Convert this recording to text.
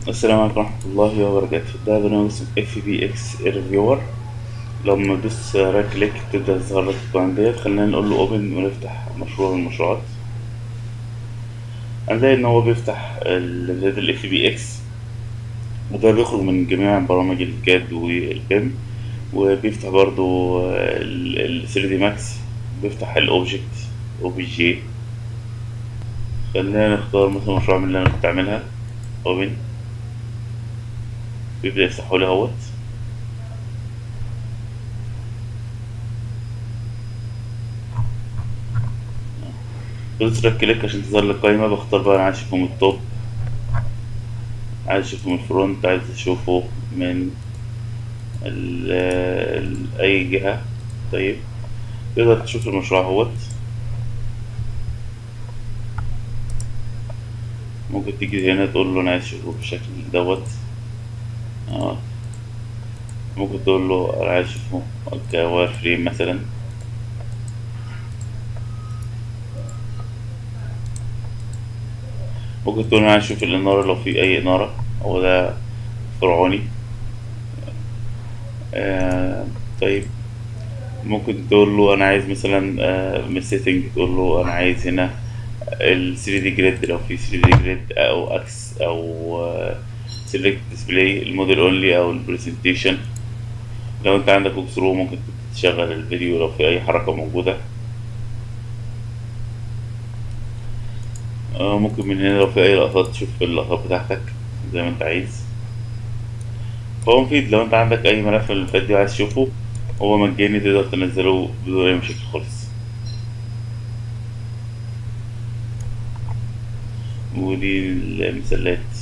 السلام عليكم ورحمة الله وبركاته ده برنامج اسمه اف بي اكس ريفيور لما ندوس رايت كليك تبدأ تظهر لك القائمة ديت خلينا نقول له اوبن ونفتح مشروع من المشروعات هنلاقي ان هو بيفتح الفيديو الاف بي اكس وده بيخرج من جميع برامج الكاد والبيم وبيفتح برضو ال 3 دي ماكس بيفتح الاوبجكت او بي جي خلينا نختار مثلا مشروع من اللي انا كنت عاملها اوبن بيبدأ يفتحوا لي اهوت بدوس رايت كليك عشان تظهر لي القايمة بختار بقى انا عايز اشوفه من التوب عايز اشوفه من الفرونت عايز اشوفه من ال ال اي جهة طيب تقدر تشوف المشروع اهوت ممكن تيجي هنا تقول له انا عايز اشوفه بالشكل دوت اه ممكن تقول له انا عايز اشوفه كواير فريم مثلا ممكن تقول انا عايز اشوف الانارة لو في اي انارة هو ده فرعوني آه طيب ممكن تقول له انا عايز مثلا آه من السيتنج تقول له انا عايز هنا ال 3 دي جريد لو في 3 دي جريد او اكس او سيلكت ديسبلاي الموديل اونلي او البرزنتيشن لو انت عندك ووك ثرو ممكن تشغل الفيديو لو في اي حركه موجوده آه ممكن من هنا لو في اي لقطات تشوف اللقطات بتاعتك زي ما انت عايز هو مفيد لو انت عندك اي ملف من الفات دي وعايز تشوفه هو مجاني تقدر تنزله بدون اي مشاكل خالص ودي المثالات